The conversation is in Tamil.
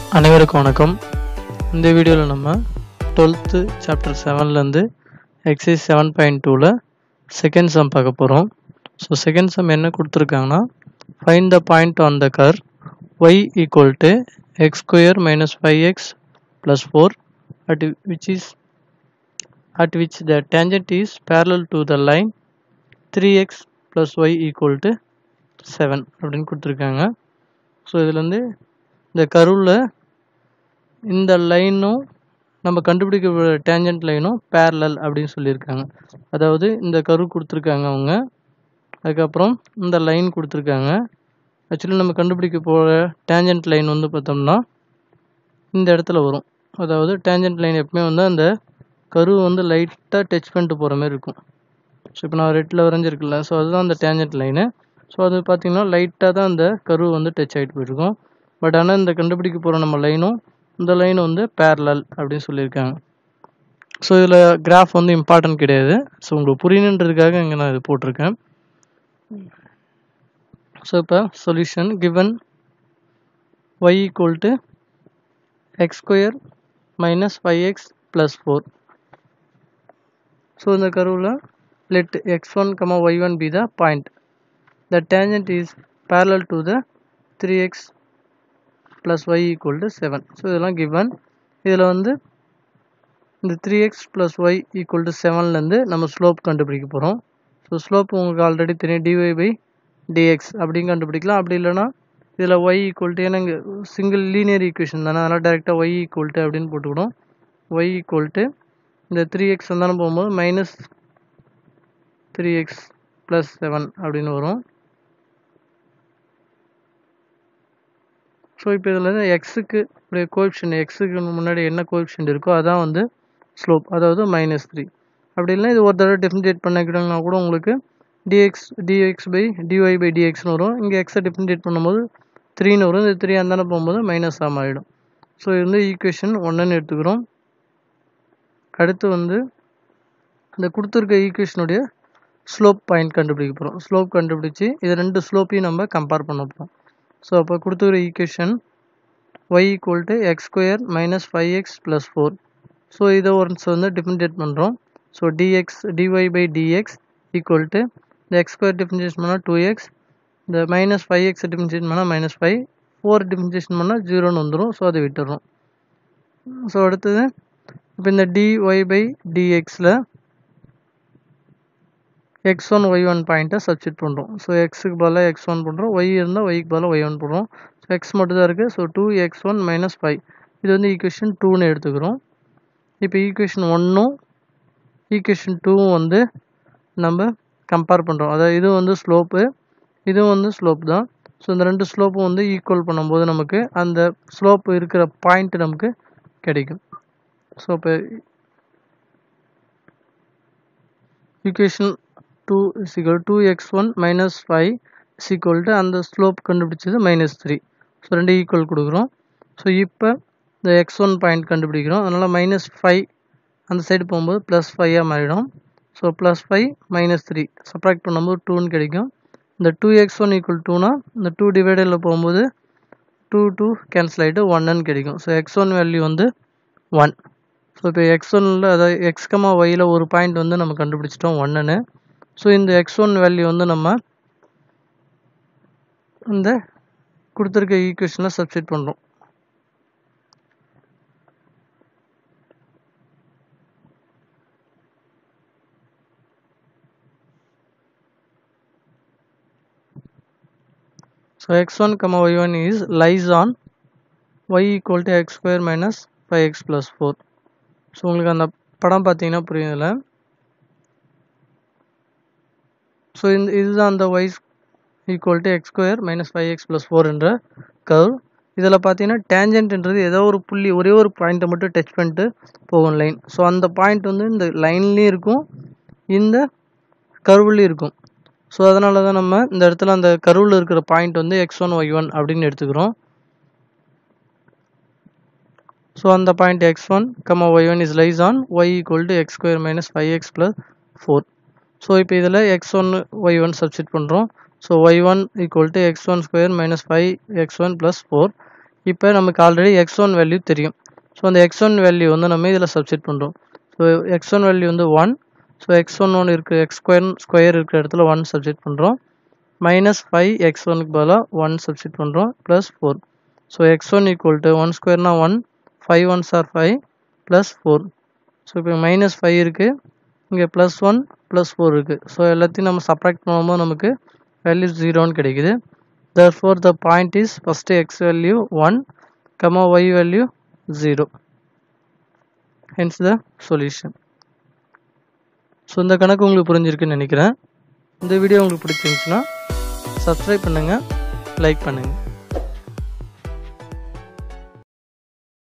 அனைவருக்கும் வணக்கம் இந்த வீடியோவில் நம்ம டுவெல்த்து சாப்டர் செவன்லேருந்து எக்ஸைஸ் செவன் பாயிண்ட் டூவில் செகண்ட் சம் பார்க்க போகிறோம் ஸோ செகண்ட் சம் என்ன கொடுத்துருக்காங்கன்னா find the point on the curve y equal to x square minus five x plus four at which is at which the tangent is parallel to the line 3x plus y equal to 7 அப்படின்னு கொடுத்துருக்காங்க ஸோ இதில் வந்து இந்த கருவில் இந்த லைனும் நம்ம கண்டுபிடிக்க டேஞ்சன்ட் லைனும் parallel அப்படின்னு சொல்லியிருக்காங்க அதாவது இந்த கரு கொடுத்துருக்காங்க அவங்க அதுக்கப்புறம் இந்த லைன் கொடுத்துருக்காங்க ஆக்சுவலி நம்ம கண்டுபிடிக்க போகிற டேஞ்சன்ட் லைன் வந்து பார்த்தோம்னா இந்த இடத்துல வரும் அதாவது டேஞ்சன்ட் லைன் எப்பவுமே வந்து அந்த கரு வந்து லைட்டாக டச் பண்ணிட்டு போகிற மாதிரி இருக்கும் ஸோ இப்போ நான் ரெட்டில் வரைஞ்சிருக்குல்ல ஸோ அதுதான் அந்த டேஞ்சன்ட் லைனு ஸோ அது பார்த்தீங்கன்னா லைட்டாக தான் அந்த கரு வந்து டச் ஆகிட்டு போயிருக்கும் பட் ஆனால் இந்த கண்டுபிடிக்க போகிற நம்ம லைனும் இந்த லைன் வந்து parallel அப்படின்னு சொல்லியிருக்காங்க ஸோ இதில் கிராஃப் வந்து இம்பார்ட்டன்ட் கிடையாது ஸோ உங்களுக்கு புரியணுன்றதுக்காக இங்கே நான் இது போட்டிருக்கேன் ஸோ இப்போ solution given y equal to x square minus five x plus four so இந்த கருவில் let x1 comma y1 be the point the tangent is parallel to the 3x plus y equal to 7 so இதெல்லாம் given இதில் வந்து இந்த 3x plus y equal to 7லேருந்து நம்ம ஸ்லோப் கண்டுபிடிக்க போகிறோம் ஸோ ஸ்லோப் உங்களுக்கு ஆல்ரெடி தெரியும் dy by dx அப்படின்னு கண்டுபிடிக்கலாம் அப்படி இல்லைன்னா இதில் y equal to ஏன்னா இங்கே சிங்கிள் லீனியர் ஈக்குவேஷன் தானே அதனால் டேரெக்டாக y equal to அப்படின்னு போட்டுக்கிடும் y equal to இந்த த்ரீ எக்ஸ் வந்தாலும் போகும்போது minus three x plus seven அப்படின்னு வரும் ஸோ இப்போ இதில் வந்து எக்ஸுக்கு இப்படி கோஎப்ஷன் எக்ஸுக்கு முன்னாடி என்ன கோஎப்ஷன் இருக்கோ அதான் வந்து ஸ்லோப் அதாவது மைனஸ் த்ரீ அப்படி இல்லை இது ஒரு தடவை டிஃப்ரென்ஷியேட் பண்ணிக்கிட்டோம்னா கூட உங்களுக்கு dx dx by dy by டிஎக்ஸ்னு வரும் இங்கே எக்ஸை டிஃப்ரென்ஷியேட் பண்ணும்போது த்ரீன்னு வரும் இந்த த்ரீ அந்தானே போகும்போது மைனஸாக மாறிடும் ஸோ இது வந்து ஈக்குவேஷன் ஒன்றுன்னு எடுத்துக்கிறோம் அடுத்து வந்து இந்த கொடுத்துருக்க ஈக்குவேஷனுடைய ஸ்லோப் பாயிண்ட் கண்டுபிடிக்க போகிறோம் ஸ்லோப் கண்டுபிடிச்சி இது ரெண்டு ஸ்லோப்பையும் நம்ம கம்பேர் பண்ண போகிறோம் ஸோ அப்போ கொடுத்துருக்க equation y equal to x square minus five x plus four so இதை ஒன்ஸ் வந்து டிஃப்ரென்ஷியேட் பண்ணுறோம் so dx dy by dx equal to இந்த எக்ஸ் ஸ்கொயர் டிஃப்ரென்ஷியேட் பண்ணால் டூ எக்ஸ் இந்த மைனஸ் ஃபைவ் எக்ஸ் டிஃப்ரென்ஷியேட் பண்ணால் மைனஸ் ஃபைவ் ஃபோர் டிஃப்ரென்ஷியேஷன் பண்ணால் ஜீரோன்னு வந்துடும் ஸோ அதை விட்டுறோம் ஸோ அடுத்தது இப்போ இந்த dy பை dxல எக்ஸ் ஒன் ஒய் ஒன் பாயிண்ட்டை சப்ஸ்டிட் பண்ணுறோம் ஸோ எக்ஸுக்கு பதிலாக எக்ஸ் ஒன் பண்ணுறோம் ஒய் இருந்தால் ஒய்க்கு பதிலாக ஒய் ஒன் போடுறோம் ஸோ எக்ஸ் மட்டும் தான் இருக்குது so two x one minus five இது வந்து ஈக்குவேஷன் டூன்னு எடுத்துக்கிறோம் இப்போ ஈக்குவேஷன் ஒன்னும் ஈக்குவேஷன் டூவும் வந்து நம்ம கம்பேர் பண்ணுறோம் அதாவது இது வந்து ஸ்லோப்பு இதுவும் வந்து ஸ்லோப் தான் ஸோ இந்த ரெண்டு ஸ்லோப்பும் வந்து ஈக்குவல் பண்ணும்போது நமக்கு அந்த ஸ்லோப் இருக்கிற பாயிண்ட் நமக்கு கிடைக்கும் ஸோ இப்போ equation two is equal to x one minus five is equal to அந்த ஸ்லோப் கண்டுபிடிச்சது மைனஸ் த்ரீ ஸோ ரெண்டு ஈக்குவல் கொடுக்குறோம் ஸோ இப்போ இந்த எக்ஸ் ஒன் பாயிண்ட் கண்டுபிடிக்கிறோம் அதனால் மைனஸ் ஃபைவ் அந்த சைடு போகும்போது ப்ளஸ் ஃபைவாக மாறிடும் so plus five minus three subtract பண்ணும்போது டூன்னு கிடைக்கும் இந்த டூ எக்ஸ் ஒன் ஈக்குவல் டூனா இந்த டூ டிவைடரில் போகும்போது டூ டூ கேன்சல் ஆகிட்டு ஒன்னு கிடைக்கும் ஸோ எக்ஸ் ஒன் வேல்யூ வந்து ஒன் ஸோ இப்போ எக்ஸ் ஒன்னில் அதாவது எக்ஸ் கமா ஒயில் ஒரு பாயிண்ட் வந்து நம்ம கண்டுபிடிச்சிட்டோம் ஒன்றுன்னு ஸோ இந்த எக்ஸ் ஒன் வேல்யூ வந்து நம்ம இந்த கொடுத்துருக்க ஈக்குவேஷனில் சப்ஸ்டிட் பண்ணுறோம் so x one comma y one is lies on y equal to x square minus five x plus four so உங்களுக்கு அந்த படம் பார்த்தீங்கன்னா புரியும் இதில் ஸோ இந்த இதுதான் அந்த y equal to x square minus five x plus four என்ற கர்வ் இதில் பார்த்தீங்கன்னா டேஞ்சன்ட்ன்றது ஏதோ ஒரு புள்ளி ஒரே ஒரு பாயிண்ட்டை மட்டும் டச் பண்ணிட்டு போகும் லைன் ஸோ அந்த பாயிண்ட் வந்து இந்த லைன்லேயும் இருக்கும் இந்த கர்வ்லேயும் இருக்கும் ஸோ அதனால தான் நம்ம இந்த இடத்துல அந்த கருவில் இருக்கிற பாயிண்ட் வந்து எக்ஸ் ஒன் ஒய் ஒன் அப்படின்னு எடுத்துக்கிறோம் ஸோ அந்த point x one comma y one is lies on y equal to x square minus five x plus four so இப்போ இதில் x one y one substitute பண்ணுறோம் so y one equal to x one square minus five x one plus four இப்போ நமக்கு ஆல்ரெடி எக்ஸ் ஒன் வேல்யூ தெரியும் ஸோ அந்த எக்ஸ் ஒன் வேல்யூ வந்து நம்ம இதில் சப்ஸ்டிட் பண்ணுறோம் ஸோ எக்ஸ் ஒன் வேல்யூ வந்து ஒன் ஸோ எக்ஸ் ஒன் ஒன்று இருக்குது எக்ஸ் ஸ்கொயர் ஸ்கொயர் இருக்கிற இடத்துல ஒன் சப்ஸ்டிட் பண்ணுறோம் மைனஸ் ஃபைவ் எக்ஸ் ஒனுக்கு பதிலாக ஒன் சப்ஸ்டிட் பண்ணுறோம் plus four so x one equal to one ஸ்கொயர்னா one five ones are five plus four so இப்போ மைனஸ் ஃபைவ் இருக்குது இங்கே ப்ளஸ் ஒன் ப்ளஸ் ஃபோர் இருக்குது ஸோ எல்லாத்தையும் நம்ம சப்ராக்ட் பண்ணும்போது நமக்கு வேல்யூ ஜீரோன்னு கிடைக்குது therefore the point is first x value one comma y value zero hence the solution so இந்த கணக்கு உங்களுக்கு புரிஞ்சிருக்குன்னு நினைக்கிறேன் இந்த வீடியோ உங்களுக்கு பிடிச்சிருந்துச்சுன்னா சப்ஸ்கிரைப் பண்ணுங்கள் லைக் பண்ணுங்கள்